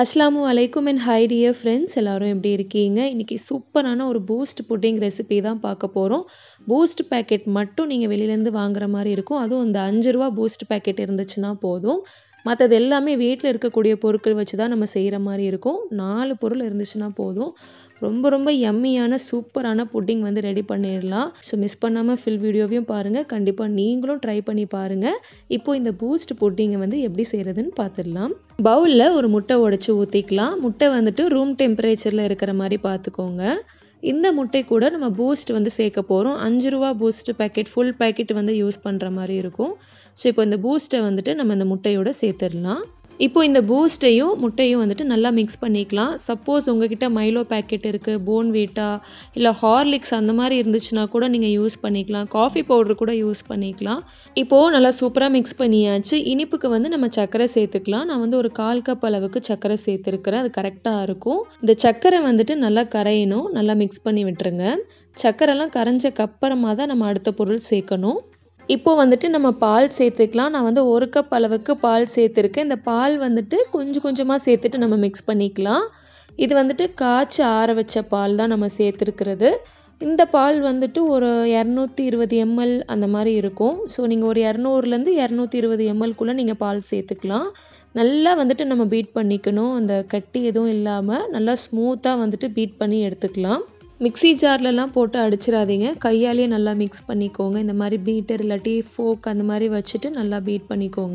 அஸ்ஸலாமு அலைக்கும் and high dear friends எல்லாரும் எப்படி இருக்கீங்க இன்றைக்கி சூப்பரான ஒரு பூஸ்ட் புட்டிங் ரெசிபி தான் பார்க்க போகிறோம் பூஸ்ட் பேக்கெட் மட்டும் நீங்கள் வெளியிலேருந்து வாங்குற மாதிரி இருக்கும் அதுவும் இந்த அஞ்சு ரூபா பூஸ்ட் பேக்கெட் இருந்துச்சுன்னா போதும் மற்றது எல்லாமே வீட்டில் இருக்கக்கூடிய பொருட்கள் வச்சு தான் நம்ம செய்கிற மாதிரி இருக்கும் நாலு பொருள் இருந்துச்சுன்னா போதும் ரொம்ப ரொம்ப யம்மியான சூப்பரான புட்டிங் வந்து ரெடி பண்ணிடலாம் ஸோ மிஸ் பண்ணாமல் ஃபில் வீடியோவையும் பாருங்கள் கண்டிப்பாக நீங்களும் ட்ரை பண்ணி பாருங்கள் இப்போ இந்த பூஸ்ட் புட்டிங்கை வந்து எப்படி செய்கிறதுன்னு பார்த்துடலாம் பவுலில் ஒரு முட்டை உடச்சி ஊற்றிக்கலாம் முட்டை வந்துட்டு ரூம் டெம்பரேச்சரில் இருக்கிற மாதிரி பார்த்துக்கோங்க இந்த முட்டை கூட நம்ம பூஸ்ட் வந்து சேர்க்க போகிறோம் அஞ்சு ரூபா பூஸ்ட் பேக்கெட் ஃபுல் பேக்கெட் வந்து யூஸ் பண்ணுற மாதிரி இருக்கும் ஸோ இப்போ இந்த பூஸ்ட்டை வந்துட்டு நம்ம இந்த முட்டையோட சேர்த்துடலாம் இப்போ இந்த பூஸ்ட்டையும் முட்டையும் வந்துட்டு நல்லா மிக்ஸ் பண்ணிக்கலாம் சப்போஸ் உங்ககிட்ட மைலோ பேக்கெட் இருக்குது போன் வீட்டா இல்லை ஹார்லிக்ஸ் அந்த மாதிரி இருந்துச்சுன்னா கூட நீங்கள் யூஸ் பண்ணிக்கலாம் காஃபி பவுடர் கூட யூஸ் பண்ணிக்கலாம் இப்போது நல்லா சூப்பராக மிக்ஸ் பண்ணியாச்சு இனிப்புக்கு வந்து நம்ம சர்க்கரை சேர்த்துக்கலாம் நான் வந்து ஒரு கால் கப் அளவுக்கு சர்க்கரை சேர்த்துருக்கிறேன் அது கரெக்டாக இருக்கும் இந்த சர்க்கரை வந்துட்டு நல்லா கரையணும் நல்லா மிக்ஸ் பண்ணி விட்டுருங்க சர்க்கரைலாம் கரைஞ்சக்கப்புறமா தான் நம்ம அடுத்த பொருள் சேர்க்கணும் இப்போ வந்துட்டு நம்ம பால் சேர்த்துக்கலாம் நான் வந்து ஒரு கப் அளவுக்கு பால் சேர்த்துருக்கேன் இந்த பால் வந்துட்டு கொஞ்சம் கொஞ்சமாக சேர்த்துட்டு நம்ம மிக்ஸ் பண்ணிக்கலாம் இது வந்துட்டு காய்ச்சி ஆற வச்ச பால் தான் நம்ம சேர்த்துருக்கிறது இந்த பால் வந்துட்டு ஒரு இரநூத்தி இருபது எம்எல் அந்த மாதிரி இருக்கும் ஸோ நீங்கள் ஒரு இரநூறுலேருந்து இரநூத்தி இருபது எம்எல்குள்ளே நீங்கள் பால் சேர்த்துக்கலாம் நல்லா வந்துட்டு நம்ம பீட் பண்ணிக்கணும் அந்த கட்டி எதுவும் இல்லாமல் நல்லா ஸ்மூத்தாக வந்துட்டு பீட் பண்ணி எடுத்துக்கலாம் மிக்சி ஜார்லலாம் போட்டு அடிச்சிடாதீங்க கையாலேயே நல்லா மிக்ஸ் பண்ணிக்கோங்க இந்த மாதிரி பீட்டர் இல்லாட்டி ஃபோக் அந்த மாதிரி வச்சுட்டு நல்லா பீட் பண்ணிக்கோங்க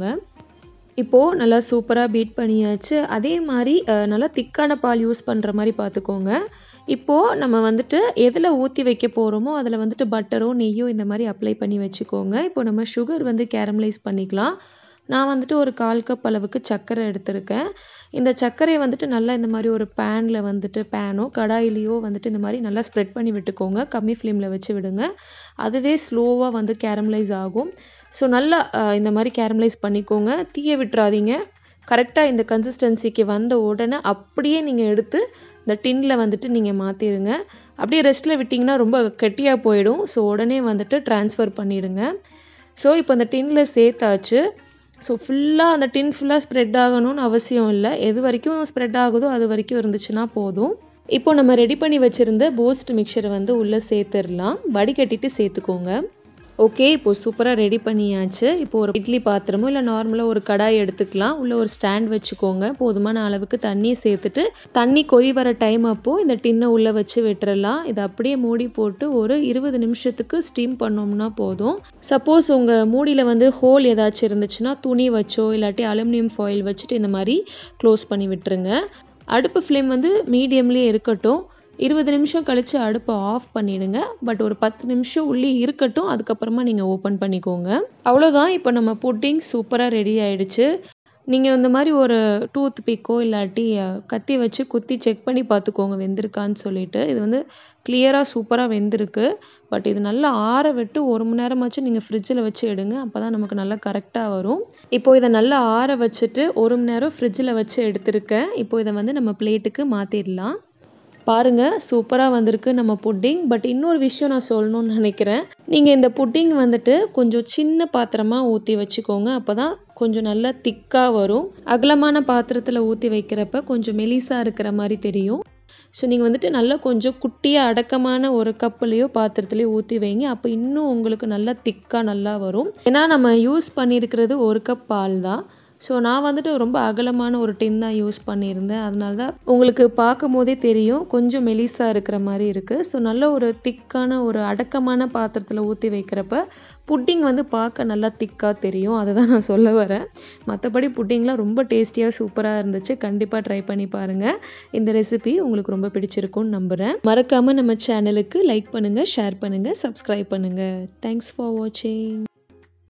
இப்போது நல்லா சூப்பராக பீட் பண்ணியாச்சு அதே மாதிரி நல்லா திக்கான பால் யூஸ் பண்ணுற மாதிரி பார்த்துக்கோங்க இப்போது நம்ம வந்துட்டு எதில் ஊற்றி வைக்க போகிறோமோ அதில் வந்துட்டு பட்டரோ நெய்யோ இந்த மாதிரி அப்ளை பண்ணி வச்சுக்கோங்க இப்போ நம்ம சுகர் வந்து கேரமலைஸ் பண்ணிக்கலாம் நான் வந்துட்டு ஒரு கால் கப் அளவுக்கு சர்க்கரை எடுத்திருக்கேன் இந்த சர்க்கரையை வந்துட்டு நல்லா இந்த மாதிரி ஒரு பேனில் வந்துட்டு பேனோ கடாயிலையோ வந்துட்டு இந்த மாதிரி நல்லா ஸ்ப்ரெட் பண்ணி விட்டுக்கோங்க கம்மி ஃப்ளேமில் வச்சு விடுங்க அதுவே ஸ்லோவாக வந்து கேரமலைஸ் ஆகும் ஸோ நல்லா இந்த மாதிரி கேரமலைஸ் பண்ணிக்கோங்க தீய விட்டுறாதீங்க கரெக்டாக இந்த கன்சிஸ்டன்சிக்கு வந்த உடனே அப்படியே நீங்கள் எடுத்து இந்த டின்னில் வந்துட்டு நீங்கள் மாற்றிடுங்க அப்படியே ரெஸ்ட்டில் விட்டிங்கன்னா ரொம்ப கெட்டியாக போயிடும் ஸோ உடனே வந்துட்டு ட்ரான்ஸ்ஃபர் பண்ணிவிடுங்க ஸோ இப்போ இந்த டின்னில் சேர்த்தாச்சு ஸோ ஃபுல்லாக அந்த டின் ஃபுல்லாக ஸ்ப்ரெட் ஆகணும்னு அவசியம் இல்லை எது வரைக்கும் ஸ்ப்ரெட் ஆகுதோ அது வரைக்கும் இருந்துச்சுன்னா போதும் இப்போ நம்ம ரெடி பண்ணி வச்சுருந்த போஸ்ட் மிக்சரை வந்து உள்ளே சேர்த்துடலாம் வடிகட்டிட்டு சேர்த்துக்கோங்க ஓகே இப்போது சூப்பராக ரெடி பண்ணியாச்சு இப்போ ஒரு இட்லி பாத்திரமோ இல்லை நார்மலாக ஒரு கடாய் எடுத்துக்கலாம் உள்ளே ஒரு ஸ்டாண்ட் வச்சுக்கோங்க போதுமான அளவுக்கு தண்ணியை சேர்த்துட்டு தண்ணி கொதி வர டைம் அப்போது இந்த டின்னை உள்ளே வச்சு விட்டுறலாம் இதை அப்படியே மூடி போட்டு ஒரு இருபது நிமிஷத்துக்கு ஸ்டீம் பண்ணோம்னா போதும் சப்போஸ் உங்கள் மூடியில் வந்து ஹோல் ஏதாச்சும் இருந்துச்சுன்னா துணி வச்சோ இல்லாட்டி அலுமினியம் ஃபாயில் வச்சுட்டு இந்த மாதிரி க்ளோஸ் பண்ணி விட்டுருங்க அடுப்பு ஃப்ளேம் வந்து மீடியம்லேயே இருக்கட்டும் இருபது நிமிஷம் கழித்து அடுப்பை ஆஃப் பண்ணிவிடுங்க பட் ஒரு பத்து நிமிஷம் உள்ளே இருக்கட்டும் அதுக்கப்புறமா நீங்கள் ஓப்பன் பண்ணிக்கோங்க அவ்வளோதான் இப்போ நம்ம புட்டிங் சூப்பராக ரெடி ஆகிடுச்சு நீங்கள் இந்த மாதிரி ஒரு டூத் பிக்கோ இல்லாட்டி கத்தி வச்சு குத்தி செக் பண்ணி பார்த்துக்கோங்க வெந்திருக்கான்னு சொல்லிட்டு இது வந்து கிளியராக சூப்பராக வெந்திருக்கு பட் இது நல்லா ஆற விட்டு ஒரு மணி நேரமாச்சும் நீங்கள் ஃப்ரிட்ஜில் வச்சு எடுங்க அப்போ தான் நமக்கு நல்லா கரெக்டாக வரும் இப்போது இதை நல்லா ஆற வச்சுட்டு ஒரு மணி நேரம் ஃப்ரிட்ஜில் வச்சு எடுத்திருக்கேன் இப்போ இதை வந்து நம்ம பிளேட்டுக்கு மாற்றிடலாம் பாருங்கள் சூப்பராக வந்திருக்கு நம்ம புட்டிங் பட் இன்னொரு விஷயம் நான் சொல்லணும்னு நினைக்கிறேன் நீங்கள் இந்த புட்டிங் வந்துட்டு கொஞ்சம் சின்ன பாத்திரமாக ஊற்றி வச்சுக்கோங்க அப்போ தான் கொஞ்சம் நல்லா திக்காக வரும் அகலமான பாத்திரத்தில் ஊற்றி வைக்கிறப்ப கொஞ்சம் மெலிசாக இருக்கிற மாதிரி தெரியும் ஸோ நீங்கள் வந்துட்டு நல்லா கொஞ்சம் குட்டியாக அடக்கமான ஒரு கப்புலேயோ பாத்திரத்துலேயோ ஊற்றி வைங்க அப்போ இன்னும் உங்களுக்கு நல்லா திக்காக நல்லா வரும் ஏன்னா நம்ம யூஸ் பண்ணியிருக்கிறது ஒரு கப் பால் தான் ஸோ நான் வந்துட்டு ரொம்ப அகலமான ஒரு டின் தான் யூஸ் பண்ணியிருந்தேன் அதனால தான் உங்களுக்கு பார்க்கும் போதே தெரியும் கொஞ்சம் மெலிசாக இருக்கிற மாதிரி இருக்குது ஸோ நல்ல ஒரு திக்கான ஒரு அடக்கமான பாத்திரத்தில் ஊற்றி வைக்கிறப்ப புட்டிங் வந்து பார்க்க நல்லா திக்காக தெரியும் அதை தான் நான் சொல்ல வரேன் மற்றபடி புட்டிங்லாம் ரொம்ப டேஸ்டியாக சூப்பராக இருந்துச்சு கண்டிப்பாக ட்ரை பண்ணி பாருங்கள் இந்த ரெசிபி உங்களுக்கு ரொம்ப பிடிச்சிருக்கும்னு நம்புகிறேன் மறக்காமல் நம்ம சேனலுக்கு லைக் பண்ணுங்கள் ஷேர் பண்ணுங்கள் சப்ஸ்கிரைப் பண்ணுங்கள் தேங்க்ஸ் ஃபார் வாட்சிங்